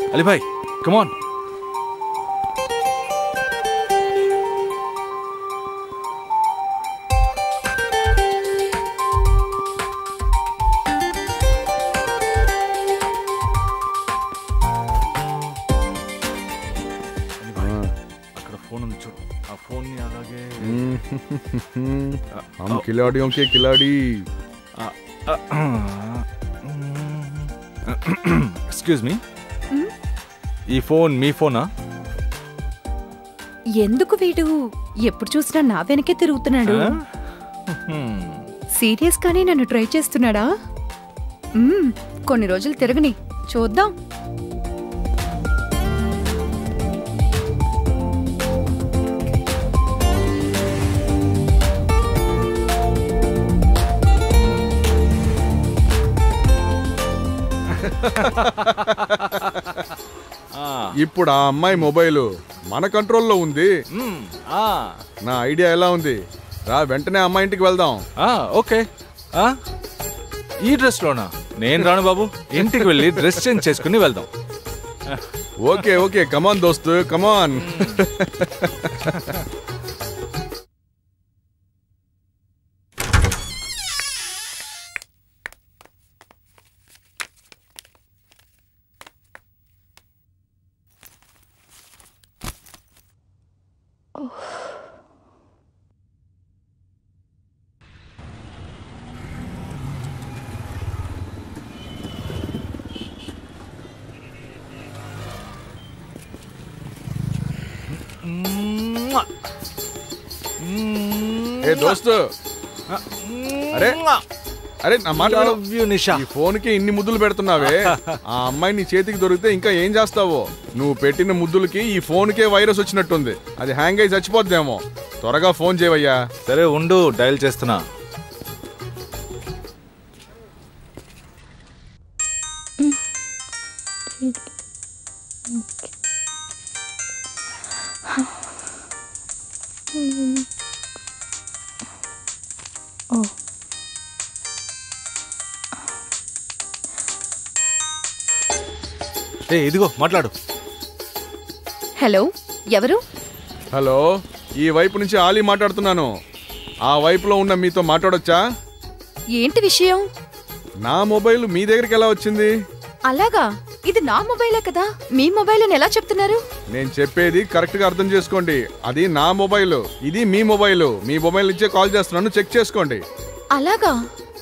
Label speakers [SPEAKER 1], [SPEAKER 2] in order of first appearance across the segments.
[SPEAKER 1] అలీభాయ్ కమాన్ అక్కడ ఫోన్ ఉంది చూడు ఆ ఫోన్ ని అలాగే
[SPEAKER 2] हम खिलाड़ियों के खिलाड़ी
[SPEAKER 1] ఎక్స్క్యూజ్ మీ ఈ ఫోన్ మీ ఫోనా
[SPEAKER 3] ఎందుకు వీడు ఎప్పుడు చూసినా నా వెనకే తిరుగుతున్నాడు సీరియస్ గానే నన్ను ట్రై చేస్తున్నాడా మ్మ్, కొన్ని రోజులు తిరగని చూద్దాం
[SPEAKER 2] ఇప్పుడు ఆ అమ్మాయి మొబైల్ మన కంట్రోల్లో ఉంది
[SPEAKER 1] ఆ,
[SPEAKER 2] నా ఐడియా ఎలా ఉంది రా వెంటనే అమ్మాయి ఇంటికి వెళ్దాం
[SPEAKER 1] ఆ, ఓకే ఆ, ఈ డ్రెస్ లోనా నేను రాను బాబు ఇంటికి వెళ్ళి డ్రెస్ చేంజ్ చేసుకుని వెళ్దాం
[SPEAKER 2] ఓకే ఓకే కమాన్ దోస్తు కమాన్ ఏ దోస్తు అరే అరే నా మాట విను.
[SPEAKER 1] Love you, నిషా
[SPEAKER 2] ఈ ఫోన్ కి ఇన్ని ముద్దులు పెడుతున్నావే ఆ అమ్మాయి నీ చేతికి దొరికితే ఇంకా ఏం చేస్తావో నువ్వు పెట్టిన ముద్దులకి ఈ ఫోన్ కే వైరస్ వచ్చినట్టుంది అది హ్యాంగ్ అయి చచ్చిపోద్దేమో త్వరగా ఫోన్ చేయవయ్యా
[SPEAKER 1] సరే ఉండు డయల్ చేస్తున్నా ఏ ఇదిగో మాట్లాడు
[SPEAKER 3] హలో ఎవరు
[SPEAKER 2] హలో ఈ వైపు నుంచి ఆలీ మాట్లాడుతున్నాను ఆ వైపులో ఉన్న మీతో మాట్లాడొచ్చా
[SPEAKER 3] ఏంటి విషయం
[SPEAKER 2] నా మొబైల్ మీ దగ్గరికి ఎలా వచ్చింది
[SPEAKER 3] అలాగా ఇది నా మొబైలే కదా మీ మొబైల్ అని ఎలా చెప్తున్నారు
[SPEAKER 2] నేను చెప్పేది కరెక్ట్ గా అర్థం చేసుకోండి అది నా మొబైల్ ఇది మీ మొబైల్ మీ మొబైల్ నుంచే కాల్ చేస్తున్నాను చెక్ చేసుకోండి
[SPEAKER 3] అలాగా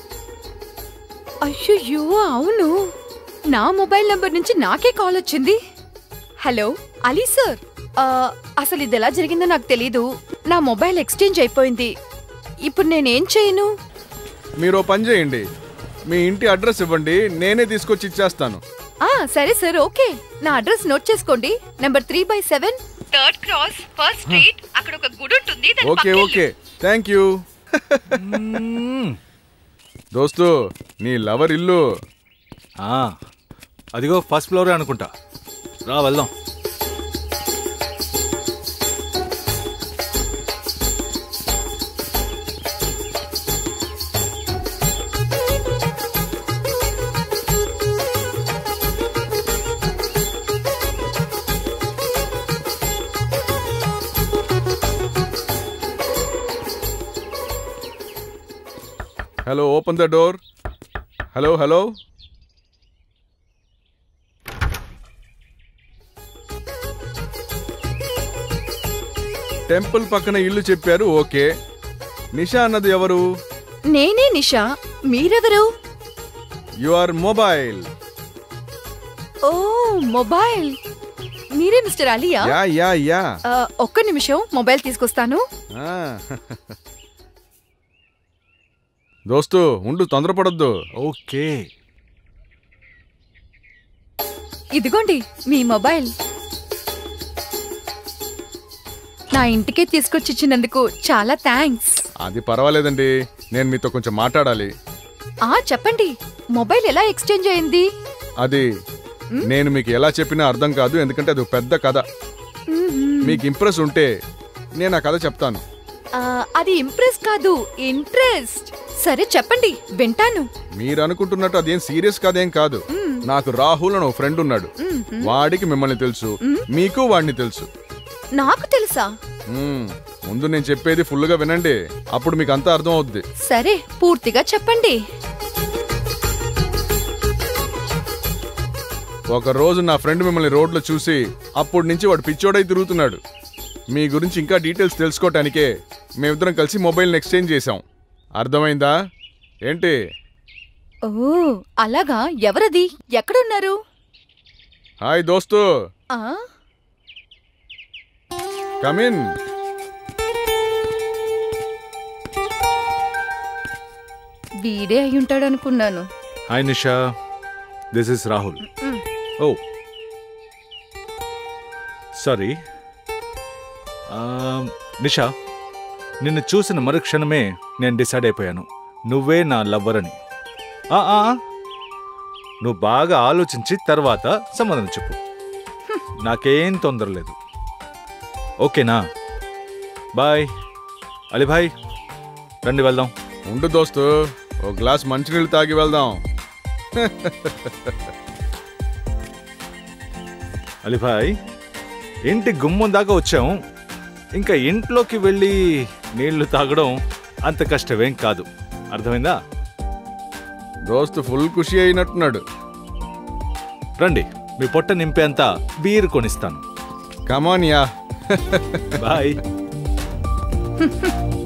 [SPEAKER 3] అయ్యో అవును నా మొబైల్ నంబర్ నుంచి నాకే కాల్ వచ్చింది హలో అలీ సార్ ఆ, అసలు ఇది ఎలా జరిగిందో నాకు తెలీదు నా మొబైల్ ఎక్స్చేంజ్ అయిపోయింది ఇప్పుడు నేనేం చేయను
[SPEAKER 2] మీరు ఓ పని చేయండి మీ ఇంటి అడ్రస్ ఇవ్వండి నేనే తీసుకొచ్చి ఇచ్చేస్తాను
[SPEAKER 3] ఆ సరే సార్ ఓకే నా అడ్రస్ నోట్ చేసుకోండి number three by seven third cross first street అక్కడ ఒక గుడి ఉంటుంది దాని
[SPEAKER 2] ఓకే
[SPEAKER 3] పక్కిల్లు.
[SPEAKER 2] ఓకే థ్యాంక్ యూ దోస్తు నీ లవర్ ఇల్లు
[SPEAKER 1] ఆ, అదిగో ఫస్ట్ ఫ్లోరే అనుకుంటా రా వెళ్దాం
[SPEAKER 2] hello open the door hello hello temple పక్కన ఇల్లు చెప్పారు ఓకే నిషా అన్నది ఎవరు
[SPEAKER 3] నేనే నిషా మీరెవరు
[SPEAKER 2] you are mobile
[SPEAKER 3] oh mobile మీరే mister Alia
[SPEAKER 2] yeah yeah yeah
[SPEAKER 3] ఆ, ఒక్క నిమిషం మొబైల్ తీసుకొస్తాను
[SPEAKER 2] ఆ. దోస్తు ఉండు తొందరపడొద్దు
[SPEAKER 1] ఓకే
[SPEAKER 3] ఇదిగోండి మీ మొబైల్ నా ఇంటికే తీసుకొచ్చిచ్చినందుకు చాలా థ్యాంక్స్
[SPEAKER 2] అది పర్వాలేదండి నేను మీతో కొంచెం మాట్లాడాలి
[SPEAKER 3] ఆ చెప్పండి మొబైల్ ఎలా ఎక్స్చేంజ్ అయింది
[SPEAKER 2] అది నేను మీకు ఎలా చెప్పినా అర్థం కాదు ఎందుకంటే అది ఒక పెద్ద కథ
[SPEAKER 3] మ్మ్.
[SPEAKER 2] మీకు ఇంప్రెస్ ఉంటే నేను ఆ కథ చెప్తాను
[SPEAKER 3] ఆ, అది ఇంప్రెస్ కాదు ఇంట్రెస్ట్ సరే చెప్పండి వింటాను
[SPEAKER 2] మీరు అనుకుంటున్నట్టు అదేం సీరియస్ కథేం కాదు
[SPEAKER 3] మ్మ్.
[SPEAKER 2] నాకు రాహుల్ అని ఒక ఫ్రెండ్ ఉన్నాడు వాడికి మిమ్మల్ని తెలుసు మీకు వాడిని తెలుసు
[SPEAKER 3] నాకు తెలుసా
[SPEAKER 2] మ్మ్. ముందు నేను చెప్పేది ఫుల్గా వినండి అప్పుడు మీకు అంతా అర్థం అవుద్ది
[SPEAKER 3] సరే పూర్తిగా చెప్పండి
[SPEAKER 2] ఒక రోజు నా ఫ్రెండ్ మిమ్మల్ని రోడ్లో చూసి అప్పటి నుంచి వాడు పిచ్చోడై తిరుగుతున్నాడు మీ గురించి ఇంకా డీటెయిల్స్ తెలుసుకోవటానికే మేమిద్దరం కలిసి మొబైల్ని ఎక్స్చేంజ్ చేశాం అర్థమైందా ఏంటి
[SPEAKER 3] ఓ అలాగా ఎవరది ఎక్కడున్నారు
[SPEAKER 2] హాయ్ దోస్తు
[SPEAKER 3] ఆ
[SPEAKER 2] కమిన్
[SPEAKER 3] వీడే అయి ఉంటాడు అనుకున్నాను
[SPEAKER 1] hi Nisha this is Rahul
[SPEAKER 3] మ్.
[SPEAKER 1] ఓ సారీ నిషా నిన్ను చూసిన మరుక్షణమే నేను డిసైడ్ అయిపోయాను నువ్వే నా లవ్వర్ అని ఆ, ఆ, ఆ. నువ్వు బాగా ఆలోచించి తర్వాత సమాధానం చెప్పు నాకేం తొందర లేదు ఓకేనా బాయ్ అలీభాయ్ రండి వెళ్దాం
[SPEAKER 2] ఉండు దోస్తు ఓ గ్లాస్ మంచినీళ్ళు తాగి వెళ్దాం
[SPEAKER 1] అలీభాయ్ ఇంటి గుమ్మం దాకా వచ్చాం ఇంకా ఇంట్లోకి వెళ్ళి నీళ్లు తాగడం అంత కష్టమేం కాదు అర్థమైందా
[SPEAKER 2] దోస్తు ఫుల్ ఖుషి అయినట్టున్నాడు
[SPEAKER 1] రండి మీ పొట్ట నింపేంత బీర్ కొనిస్తాను
[SPEAKER 2] కమాన్ యా
[SPEAKER 1] బాయ్